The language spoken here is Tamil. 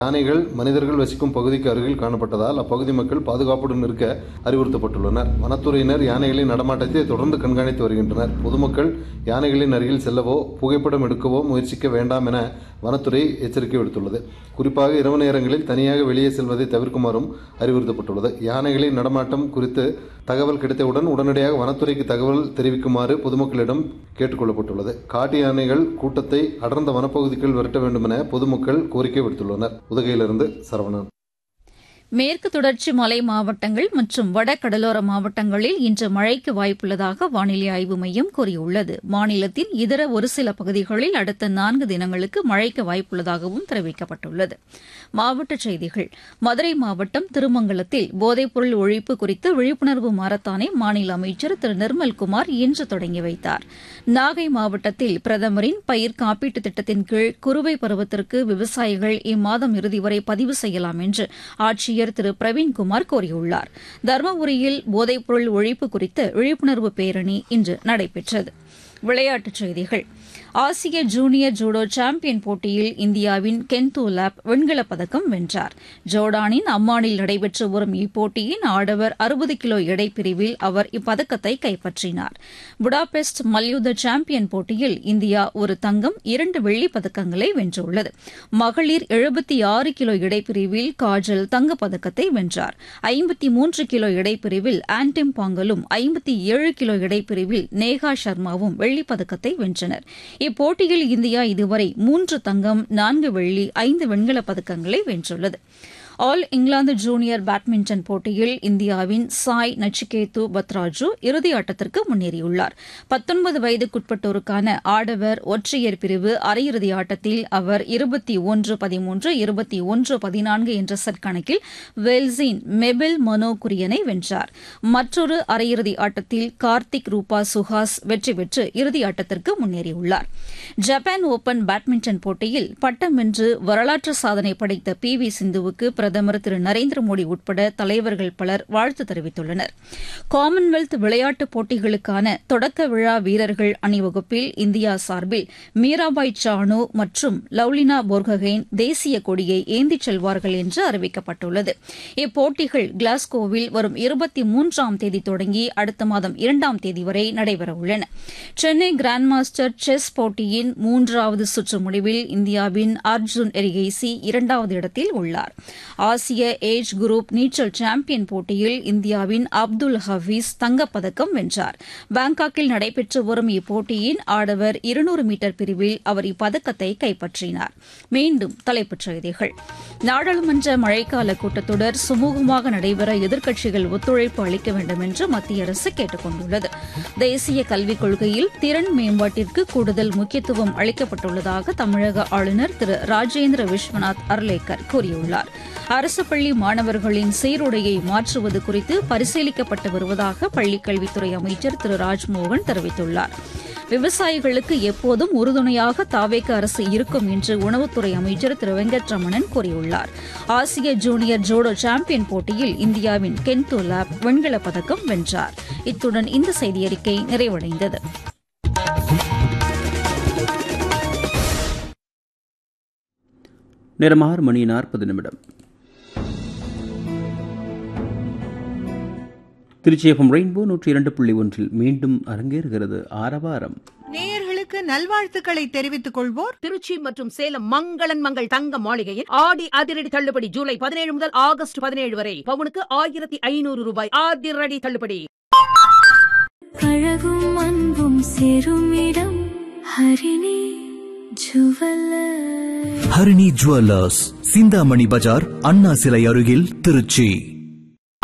யானைகள் மனிதர்கள் வசிக்கும் பகுதிக்கு அருகில் காணப்பட்டதால் அப்பகுதி மக்கள் பாதுகாப்புடன் இருக்க அறிவுறுத்தப்பட்டுள்ளனர் வனத்துறையினர் யானைகளின் நடமாட்டத்தை தொடர்ந்து கண்காணித்து வருகின்றனர் பொதுமக்கள் யானைகளின் அருகில் செல்லவோ புகைப்படம் எடுக்கவோ முயற்சிக்க வேண்டாம் என வனத்துறை எச்சரிக்கை விடுத்துள்ளது குறிப்பாக இரவு நேரங்களில் தனியாக வெளியே செல்வதை தவிர்க்குமாறும் அறிவுறுத்தப்பட்டுள்ளது யானைகளின் நடமாட்டம் குறித்து தகவல் கிடைத்தவுடன் உடனடியாக வனத்துறைக்கு தகவல் தெரிவிக்குமாறு பொதுமக்களிடம் கேட்டுக்கொள்ளப்பட்டுள்ளது காட்டு யானைகள் கூட்டத்தை அடர்ந்த வனப்பகுதிக்குள் விரட்ட வேண்டும் என பொதுமக்கள் கோரிக்கை விடுத்துள்ளனர் உதகையிலிருந்து சரவணன் மேற்கு தொடர்ச்சி மலை மாவட்டங்கள் மற்றும் வட கடலோர மாவட்டங்களில் இன்று மழைக்கு வாய்ப்புள்ளதாக வானிலை ஆய்வு மையம் கூறியுள்ளது மாநிலத்தின் இதர ஒரு சில பகுதிகளில் அடுத்த நான்கு தினங்களுக்கு மழைக்கு வாய்ப்புள்ளதாகவும் தெரிவிக்கப்பட்டுள்ளது மாவட்டச் செய்திகள் மதுரை மாவட்டம் திருமங்கலத்தில் போதைப்பொருள் ஒழிப்பு குறித்து விழிப்புணர்வு மாரத்தானை மாநில அமைச்சர் திரு நிர்மல்குமார் இன்று தொடங்கி வைத்தார் நாகை மாவட்டத்தில் பிரதமரின் பயிர் காப்பீட்டுத் திட்டத்தின் கீழ் குறுவை பருவத்திற்கு விவசாயிகள் இம்மாதம் இறுதி வரை பதிவு செய்யலாம் என்று ஆட்சியர் ஆட்சியர் திரு பிரவீன்குமார் கூறியுள்ளார் தருமபுரியில் போதைப்பொருள் ஒழிப்பு குறித்த விழிப்புணர்வு பேரணி இன்று நடைபெற்றது விளையாட்டுச் செய்திகள் ஆசிய ஜூனியர் ஜூடோ சாம்பியன் போட்டியில் இந்தியாவின் கென்து லாப் வெண்கலப் பதக்கம் வென்றார் ஜோர்டானின் அம்மானில் நடைபெற்று வரும் இப்போட்டியின் ஆடவர் அறுபது கிலோ எடை பிரிவில் அவர் இப்பதக்கத்தை கைப்பற்றினார் புடாபெஸ்ட் மல்யுத்த சாம்பியன் போட்டியில் இந்தியா ஒரு தங்கம் இரண்டு வெள்ளிப் பதக்கங்களை வென்றுள்ளது மகளிர் எழுபத்தி ஆறு கிலோ எடைப்பிரிவில் காஜல் தங்கப்பதக்கத்தை வென்றார் ஐம்பத்தி மூன்று கிலோ எடைப்பிரிவில் ஆன்டிம் பாங்கலும் ஐம்பத்தி ஏழு கிலோ எடைப்பிரிவில் நேகா சர்மாவும் வெள்ளிப் பதக்கத்தை வென்றனர் இப்போட்டியில் இந்தியா இதுவரை மூன்று தங்கம் நான்கு வெள்ளி ஐந்து வெண்கலப் பதக்கங்களை வென்றுள்ளது ஆல் இங்கிலாந்து ஜூனியர் பேட்மிண்டன் போட்டியில் இந்தியாவின் சாய் நச்சிகேத்து பத்ராஜு இறுதி ஆட்டத்திற்கு முன்னேறியுள்ளார் பத்தொன்பது வயதுக்குட்பட்டோருக்கான ஆடவர் ஒற்றையர் பிரிவு அரையிறுதி ஆட்டத்தில் அவர் இருபத்தி ஒன்று பதிமூன்று இருபத்தி ஒன்று பதினான்கு என்ற செட் கணக்கில் வெல்ஸின் மெபில் மனோ குரியனை வென்றார் மற்றொரு அரையிறுதி ஆட்டத்தில் கார்த்திக் ரூபா சுஹாஸ் வெற்றி பெற்று இறுதி ஆட்டத்திற்கு முன்னேறியுள்ளார் ஜப்பான் ஓபன் பேட்மிண்டன் போட்டியில் பட்டம் வென்று வரலாற்று சாதனை படைத்த பி வி சிந்துவுக்கு பிரதமர் திரு நரேந்திர மோடி உட்பட தலைவர்கள் பலர் வாழ்த்து தெரிவித்துள்ளனர் காமன்வெல்த் விளையாட்டுப் போட்டிகளுக்கான தொடக்க விழா வீரர்கள் அணிவகுப்பில் இந்தியா சார்பில் மீராபாய் சானு மற்றும் லவ்லினா போர்கஹெயின் தேசிய கொடியை ஏந்திச் செல்வார்கள் என்று அறிவிக்கப்பட்டுள்ளது இப்போட்டிகள் கிளாஸ்கோவில் வரும் இருபத்தி மூன்றாம் தேதி தொடங்கி அடுத்த மாதம் இரண்டாம் தேதி வரை நடைபெறவுள்ளன சென்னை கிராண்ட் மாஸ்டர் செஸ் போட்டியின் மூன்றாவது சுற்று முடிவில் இந்தியாவின் அர்ஜுன் எரிகேசி இரண்டாவது இடத்தில் உள்ளார் ஆசிய ஏஜ் குரூப் நீச்சல் சாம்பியன் போட்டியில் இந்தியாவின் அப்துல் ஹபீஸ் தங்கப்பதக்கம் வென்றார் பாங்காக்கில் நடைபெற்று வரும் இப்போட்டியின் ஆடவர் இருநூறு மீட்டர் பிரிவில் அவர் இப்பதக்கத்தை கைப்பற்றினார் மீண்டும் தலைப்புச் செய்திகள் நாடாளுமன்ற மழைக்கால கூட்டத்தொடர் சுமூகமாக நடைபெற எதிர்க்கட்சிகள் ஒத்துழைப்பு அளிக்க வேண்டும் என்று மத்திய அரசு கேட்டுக் கொண்டுள்ளது தேசிய கல்விக் கொள்கையில் திறன் மேம்பாட்டிற்கு கூடுதல் முக்கியத்துவம் அளிக்கப்பட்டுள்ளதாக தமிழக ஆளுநர் திரு ராஜேந்திர விஸ்வநாத் அர்லேக்கர் கூறியுள்ளார் அரசு பள்ளி மாணவர்களின் சீருடையை மாற்றுவது குறித்து பரிசீலிக்கப்பட்டு வருவதாக பள்ளிக்கல்வித்துறை அமைச்சர் திரு ராஜ்மோகன் தெரிவித்துள்ளார் விவசாயிகளுக்கு எப்போதும் உறுதுணையாக தாவேக அரசு இருக்கும் என்று உணவுத்துறை அமைச்சர் திரு வெங்கட்ரமணன் கூறியுள்ளார் ஆசிய ஜூனியர் ஜோடோ சாம்பியன் போட்டியில் இந்தியாவின் கென்து லாப் வெண்கலப் பதக்கம் வென்றார் இத்துடன் இந்த செய்தியறிக்கை நிறைவடைந்தது நேரம் ஆறு மணி நாற்பது நிமிடம் திருச்சி எஃப்எம் ரெயின்போ நூற்றி இரண்டு புள்ளி ஒன்றில் மீண்டும் அரங்கேறுகிறது ஆரவாரம் நேயர்களுக்கு நல்வாழ்த்துக்களை தெரிவித்துக் கொள்வோர் திருச்சி மற்றும் சேலம் மங்களன் மங்கள் தங்க மாளிகையில் ஆடி அதிரடி தள்ளுபடி ஜூலை பதினேழு முதல் ஆகஸ்ட் பதினேழு வரை பவுனுக்கு ஆயிரத்தி ஐநூறு ரூபாய் அதிரடி தள்ளுபடி அழகும் அன்பும் சேரும் இடம் ஹரிணி ஜுவல்லர் ஹரிணி ஜுவல்லர்ஸ் சிந்தாமணி பஜார் அண்ணா சிலை அருகில் திருச்சி